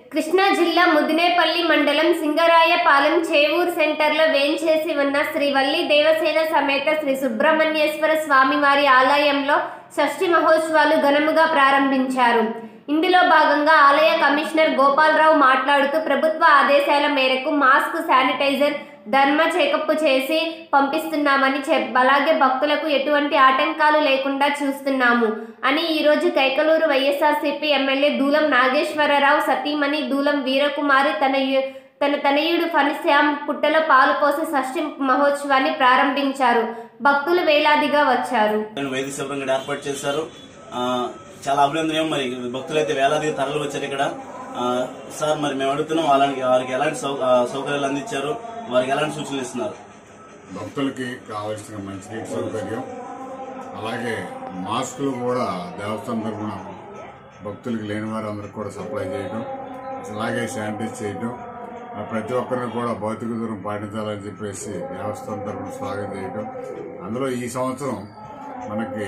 కృష్ణా జిల్లా ముదినేపల్లి మండలం సింగరాయపాలెం చేవూరు సెంటర్లో వేంచేసి ఉన్న శ్రీ వల్లి దేవసేన సమేత శ్రీ సుబ్రహ్మణ్యేశ్వర స్వామివారి ఆలయంలో షష్ఠి మహోత్సవాలు ఘనముగా ప్రారంభించారు ఇందులో భాగంగా ఆలయ కమిషనర్ గోపాలరావు మాట్లాడుతూ ప్రభుత్వ ఆదేశాల మేరకు మాస్క్ శానిటైజర్ ధర్మ చెకప్ చేసి పంపిస్తున్నామని చెప్ అలాగే భక్తులకు ఎటువంటి ఆటంకాలు లేకుండా చూస్తున్నాము అని ఈరోజు కైకలూరు వైఎస్ఆర్సీపీ ఎమ్మెల్యే దూలం నాగేశ్వరరావు సతీమణి దూలం వీరకుమారి తన యు- తన తనయుడు ఫణిశ్యామ్ పుట్టలో పాలు పోసి షష్ఠి మహోత్సవాన్ని ప్రారంభించారు భక్తులు వేలాదిగా వచ్చారు నేను వైద్య శిబిరం కూడా ఏర్పాటు చేశారు ఆ, చాలా అభినందనీయం మరి భక్తులైతే వేలాదిగా తరలి వచ్చారు ఇక్కడ ఆ, సార్ మరి మేము అడుగుతున్నాం వాళ్ళకి వారికి ఎలాంటి సౌ- ఆ, సౌకర్యాలు అందించారు వారికి ఎలాంటి సూచనలు ఇస్తున్నారు భక్తులకి కావలసిన మంచినీటి సౌకర్యం అలాగే మాస్కులు కూడా దేవస్థానం తరఫున భక్తులకి లేని వారందరికి కూడా సప్లై చేయడం అలాగే శానిటైజ్ చేయడం ఆ ప్రతి ఒక్కరిని కూడా భౌతిక దూరం పాటించాలని చెప్పేసి దేవస్థానం తరఫున స్వాగతం చేయడం అందులో ఈ సంవత్సరం మనకి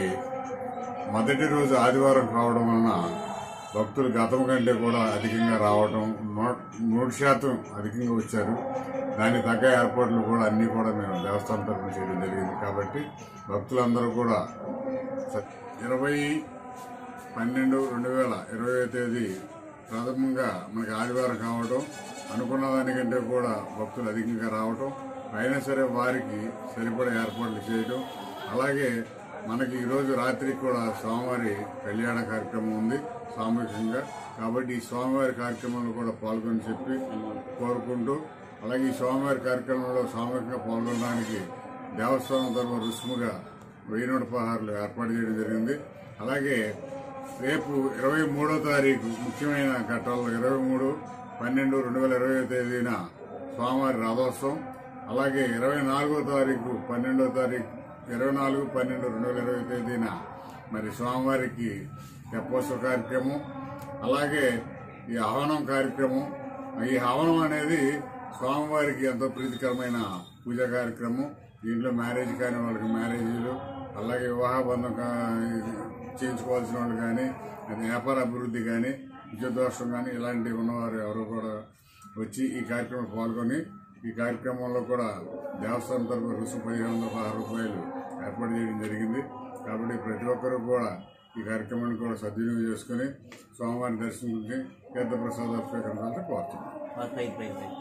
మొదటి రోజు ఆదివారం కావడం వలన భక్తులు గతం కంటే కూడా అధికంగా రావడం నూ- నూరు శాతం అధికంగా వచ్చారు దానికి తగ్గ ఏర్పాట్లు కూడా అన్ని కూడా మేము దేవస్థానం తరఫున చేయడం జరిగింది కాబట్టి భక్తులందరూ కూడా స- ఇరవై పన్నెండు రెండు వేల ఇరవై తేదీ ప్రథమంగా మనకి ఆదివారం కావడం అనుకున్న దానికంటే కూడా భక్తులు అధికంగా రావటం అయినా సరే వారికి సరిపడే ఏర్పాట్లు చేయడం అలాగే మనకి ఈరోజు రాత్రికి కూడా స్వామివారి కళ్యాణ కార్యక్రమం ఉంది సామూహికంగా కాబట్టి ఈ స్వామివారి కార్యక్రమంలో కూడా పాల్గొని చెప్పి కోరుకుంటూ అలాగే ఈ స్వామివారి కార్యక్రమంలో సామూహికంగా పాల్గొనడానికి దేవస్థానం తరఫున రుసుముగా వెయ్యి నూట పదహారులు ఏర్పాటు చేయడం జరిగింది అలాగే రేపు ఇరవై మూడో తారీఖు ముఖ్యమైన ఘట్టాల్లో ఇరవై మూడు పన్నెండు రెండు వేల ఇరవై తేదీన స్వామివారి రథోత్సవం అలాగే ఇరవై నాలుగో తారీఖు పన్నెండో తారీఖు ఇరవై నాలుగు పన్నెండు రెండు వేల ఇరవై తేదీన మరి స్వామివారికి తెప్పోత్సవ కార్యక్రమం అలాగే ఈ హవనం కార్యక్రమం ఈ హవనం అనేది స్వామివారికి ఎంతో ప్రీతికరమైన పూజా కార్యక్రమం దీంట్లో మ్యారేజ్ కాని వాళ్ళకి మ్యారేజీలు అలాగే వివాహ బంధం కా- చేయించుకోవాల్సిన వాళ్ళు కానీ అది వ్యాపార అభివృద్ధి కానీ విద్యుదోషం కానీ ఇలాంటివి ఉన్నవారు ఎవరు కూడా వచ్చి ఈ కార్యక్రమంలో పాల్గొని ఈ కార్యక్రమంలో కూడా దేవస్థానం తరఫున రుసుము పదిహేను వందల పదహారు రూపాయలు ఏర్పాటు చేయడం జరిగింది కాబట్టి ప్రతి ఒక్కరూ కూడా ఈ కార్యక్రమాన్ని కూడా సద్వినియోగం చేసుకుని స్వామివారిని దర్శించి తీర్థప్రసాదాలు స్వీకరించాలని కోరుతున్నాం పై పై పై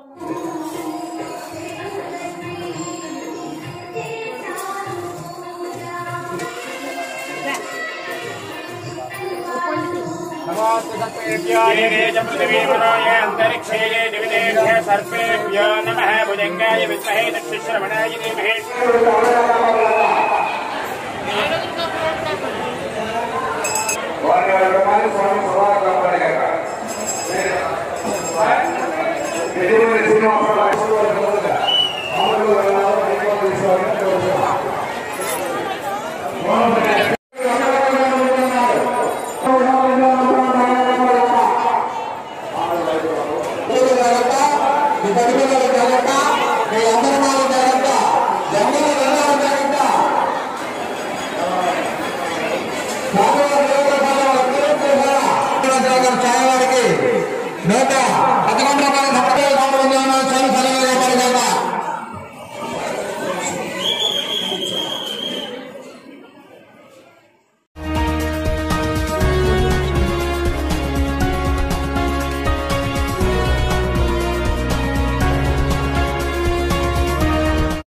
अंतरिक्षे दिविदेभ्य सर्पेभ्यो नमः भुजङ्गाय विद्महे दक्षिश्रवणाय धीमहि వారి రకమైన స్వామి సభా కాపాడగాక ఎటువంటి శ్రీనివాసరావు ఐశ్వర్య ముందుగా అమలు వెళ్ళాలని నిర్ణయించుకోవాలని కోరుతున్నాను. మీ కడుపులో జరగక మీ అందరి జరగక జన్మ